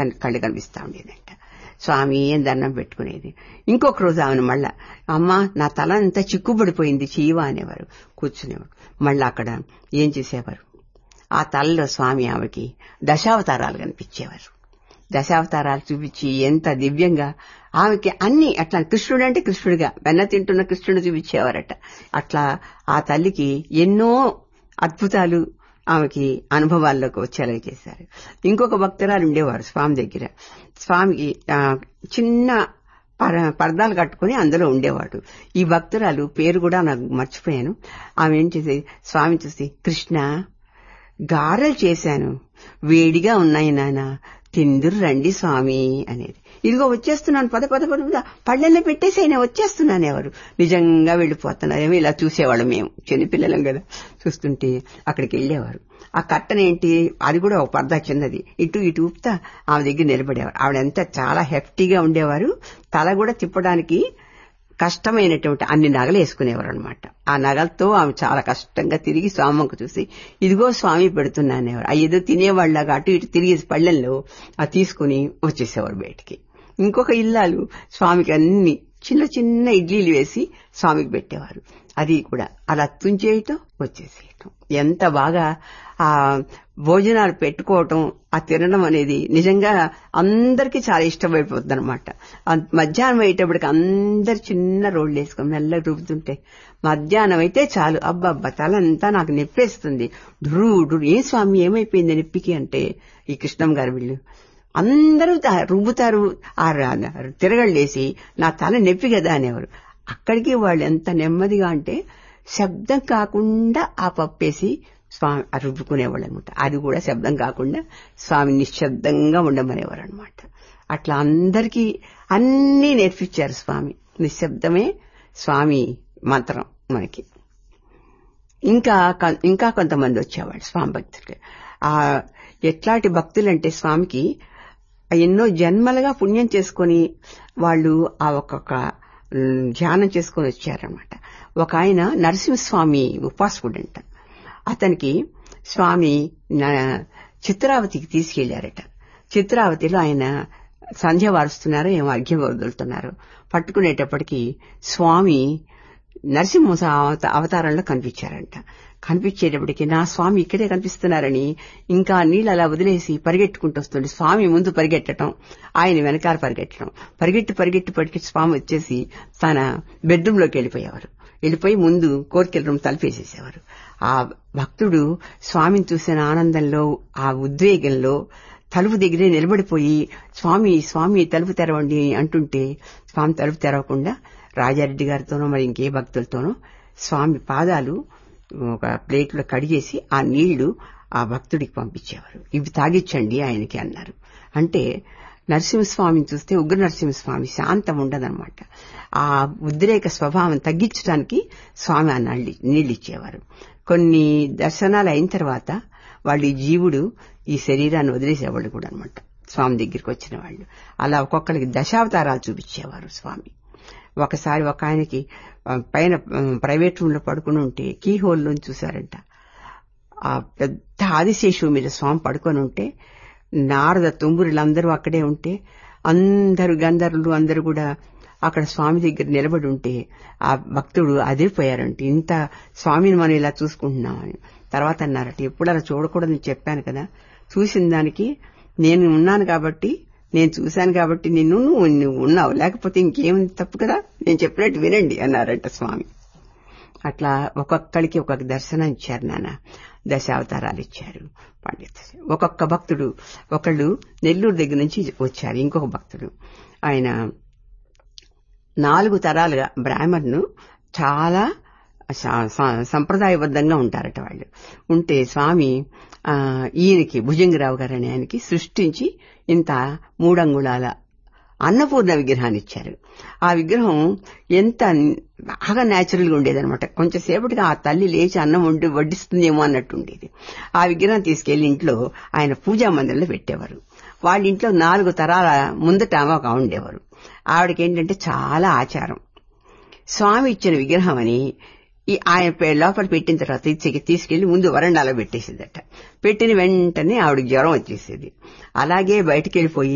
కన్- కళ్ళు కనిపిస్తా ఉండేదంట స్వామి అని దండం పెట్టుకునేది ఇంకొక రోజు ఆమెను మళ్ళా అమ్మ నా తల అంతా చిక్కుబడిపోయింది చీవ అనేవారు కూర్చునేవారు మళ్ళా అక్కడ ఏం చేసేవారు ఆ తలలో స్వామి ఆమెకి దశావతారాలు కనిపించేవారు దశావతారాలు చూపించి ఎంత దివ్యంగా ఆమెకి అన్ని అట్లా కృష్ణుడు అంటే కృష్ణుడిగా వెన్న తింటున్న కృష్ణుడు చూపించేవారట అట్లా ఆ తల్లికి ఎన్నో అద్భుతాలు ఆమెకి అనుభవాల్లోకి వచ్చేలా చేశారు ఇంకొక భక్తురాలు ఉండేవారు స్వామి దగ్గర స్వామికి ఆ, చిన్న పర- పరదాలు కట్టుకుని అందులో ఉండేవాడు ఈ భక్తురాలు పేరు కూడా నాకు మర్చిపోయాను ఆమె ఏం చేసేది స్వామి చూసి కృష్ణ గారెలు చేశాను వేడిగా ఉన్నాయి నాన్న తిందురు రండి స్వామి అనేది ఇదిగో వచ్చేస్తున్నాను పద పద పద పద పళ్ళెల్లో పెట్టేసి ఆయన వచ్చేస్తున్నాను ఎవరు నిజంగా వెళ్ళిపోతున్నారేమో ఇలా చూసేవాళ్ళం మేము చిన్నపిల్లలం కదా చూస్తుంటే అక్కడికి వెళ్ళేవారు ఆ కట్టన ఏంటి అది కూడా ఒక పర్దా చిన్నది ఇటు ఇటు ఊపుతా ఆమె దగ్గర నిలబడేవారు ఆవిడంతా చాలా హెఫ్టీగా ఉండేవారు తల కూడా తిప్పడానికి కష్టమైనటువంటి అన్ని నగలు వేసుకునేవారు అనమాట ఆ నగలతో ఆమె చాలా కష్టంగా తిరిగి స్వామికి చూసి ఇదిగో స్వామి పెడుతున్నానేవారు ఆ ఏదో తినేవాళ్ళగా అటు ఇటు తిరిగి పళ్ళెల్లో ఆ తీసుకుని వచ్చేసేవారు బయటికి ఇంకొక ఇల్లాలు స్వామికి అన్ని చిన్న చిన్న ఇడ్లీలు వేసి స్వామికి పెట్టేవారు అది కూడా అలా తుంచేయటం వచ్చేసేయటం ఎంత బాగా ఆ భోజనాలు పెట్టుకోవటం ఆ తినడం అనేది నిజంగా అందరికీ చాలా ఇష్టమైపోతుంది అనమాట మధ్యాహ్నం అయ్యేటప్పటికి అందరు చిన్న రోడ్లు వేసుకొని మెల్లగా రుబ్బుతుంటే మధ్యాహ్నం అయితే చాలు అబ్బబ్బా తలంతా నాకు నొప్పేస్తుంది డ్రూ డ్రూ ఏ స్వామి ఏమైపోయింది నొప్పికి అంటే ఈ కృష్ణం గారు వీళ్ళు అందరూ తా- రుబ్బుతారు ఆ రా- తిరగళ్ళేసి నా తల నొప్పి కదా అనేవారు అక్కడికి వాళ్ళు ఎంత నెమ్మదిగా అంటే శబ్దం కాకుండా ఆ పప్పేసి స్వామి ఆ రుబ్బుకునేవాళ్ళు అనమాట అది కూడా శబ్దం కాకుండా స్వామి నిశ్శబ్దంగా ఉండమనేవారు అనమాట అట్లా అందరికీ అన్నీ నేర్పించారు స్వామి నిశ్శబ్దమే స్వామి మంత్రం మనకి ఇంకా కొ- ఇంకా కొంతమంది వచ్చేవాళ్ళు స్వామి భక్తులు ఆ ఎట్లాంటి భక్తులంటే స్వామికి ఎన్నో జన్మలుగా పుణ్యం చేసుకొని వాళ్ళు ఆ ఒక్కొక్క ఉమ్, ధ్యానం చేసుకొని వచ్చారనమాట ఒక ఆయన నరసింహస్వామి ఉపాసకుడంట అతనికి స్వామి న- చిత్రావతికి తీసుకెళ్లారట చిత్రావతిలో ఆయన సంధ్య వారుస్తున్నారు ఏమో అర్ఘ్యం వదులుతున్నారు పట్టుకునేటప్పటికి స్వామి నరసింహ అవత- అవతారంలో కనిపించారంట కనిపించేటప్పటికి నా స్వామి ఇక్కడే కనిపిస్తున్నారని ఇంకా నీళ్ళు అలా వదిలేసి పరిగెట్టుకుంటూ వస్తుండే స్వామి ముందు పరిగెట్టడం ఆయన వెనకాల పరిగెట్టడం పరిగెట్టి పరిగెట్టి పరిగెట్టి స్వామి వచ్చేసి తన బెడ్రూమ్ లోకి వెళ్ళిపోయేవారు వెళ్ళిపోయి ముందు కోరికల రూమ్ తలుపేసేసేవారు ఆ భక్తుడు స్వామిని చూసిన ఆనందంలో ఆ ఉద్వేగంలో తలుపు దగ్గరే నిలబడిపోయి స్వామి స్వామి తలుపు తెరవండి అంటుంటే స్వామి తలుపు తెరవకుండా రాజారెడ్డి గారితోనో మరి ఇంకే భక్తులతోనో స్వామి పాదాలు ఒక ప్లేట్లో కడిగేసి ఆ నీళ్లు ఆ భక్తుడికి పంపించేవారు ఇవి తాగిచ్చండి ఆయనకి అన్నారు అంటే నరసింహస్వామిని చూస్తే ఉగ్ర నరసింహస్వామి శాంతం ఉండదన్నమాట ఆ ఉద్రేక స్వభావం తగ్గించడానికి స్వామి ఆ నల్లి నీళ్ళు ఇచ్చేవారు కొన్ని దర్శనాలు అయిన తర్వాత వాళ్ళు ఈ జీవుడు ఈ శరీరాన్ని వదిలేసేవాళ్ళు కూడా అనమాట స్వామి దగ్గరికి వచ్చిన వాళ్ళు అలా ఒక్కొక్కరికి దశావతారాలు చూపించేవారు స్వామి ఒకసారి ఒక ఆయనకి ఆ, పైన ఆ, ప్రైవేట్ రూమ్ లో పడుకుని ఉంటే కీ హోల్ నుంచి చూశారంట ఆ పెద్ద ఆదిశేషువు మీద స్వామి పడుకొని ఉంటే నారద తుంబురులందరూ అక్కడే ఉంటే అందరు గంధర్వులు అందరూ కూడా అక్కడ స్వామి దగ్గర నిలబడి ఉంటే ఆ భక్తుడు అదే పోయారంట ఇంత స్వామిని మనం ఇలా చూసుకుంటున్నామని తర్వాత అన్నారట ఎప్పుడు అలా చూడకూడదని చెప్పాను కదా చూసిన దానికి నేను ఉన్నాను కాబట్టి నేను చూశాను కాబట్టి నిన్ను నువ్వు నువ్వు ఉన్నావు లేకపోతే ఇంకేం తప్పు కదా నేను చెప్పినట్టు వినండి అన్నారంట స్వామి అట్లా ఒక్కొక్కడికి ఒక్కొక్క దర్శనం ఇచ్చారు నాన్న దశావతారాలు ఇచ్చారు పండిత ఒక్కొక్క భక్తుడు ఒకళ్ళు నెల్లూరు దగ్గర నుంచి వచ్చారు ఇంకొక భక్తుడు ఆయన నాలుగు తరాలుగా బ్రాహ్మణ్ను చాలా స- స- సంప్రదాయబద్ధంగా ఉంటారట వాళ్ళు ఉంటే స్వామి ఆ, ఈయనకి భుజంగరావు గారు అనే ఆయనకి సృష్టించి ఇంత మూడంగుళాల అన్నపూర్ణ విగ్రహాన్ని ఇచ్చారు ఆ విగ్రహం ఎంత బాగా న్యాచురల్ గా ఉండేదన్నమాట కొంచెంసేపటిగా ఆ తల్లి లేచి అన్నం వండి వడ్డిస్తుందేమో అన్నట్టు ఉండేది ఆ విగ్రహం తీసుకెళ్లి ఇంట్లో ఆయన పూజా మందిరంలో పెట్టేవారు వాళ్ళ ఇంట్లో నాలుగు తరాల ముందట ఆమె ఒక ఆవిడ ఉండేవారు ఆవిడకి ఏంటంటే చాలా ఆచారం స్వామి ఇచ్చిన విగ్రహం అని ఈ ఆయన పె- లోపల పెట్టిన తర్వాత తీసి- తీసుకెళ్లి ముందు వరండాలో పెట్టేసేదట పెట్టిన వెంటనే ఆవిడకి జ్వరం వచ్చేసేది అలాగే బయటికి వెళ్ళిపోయి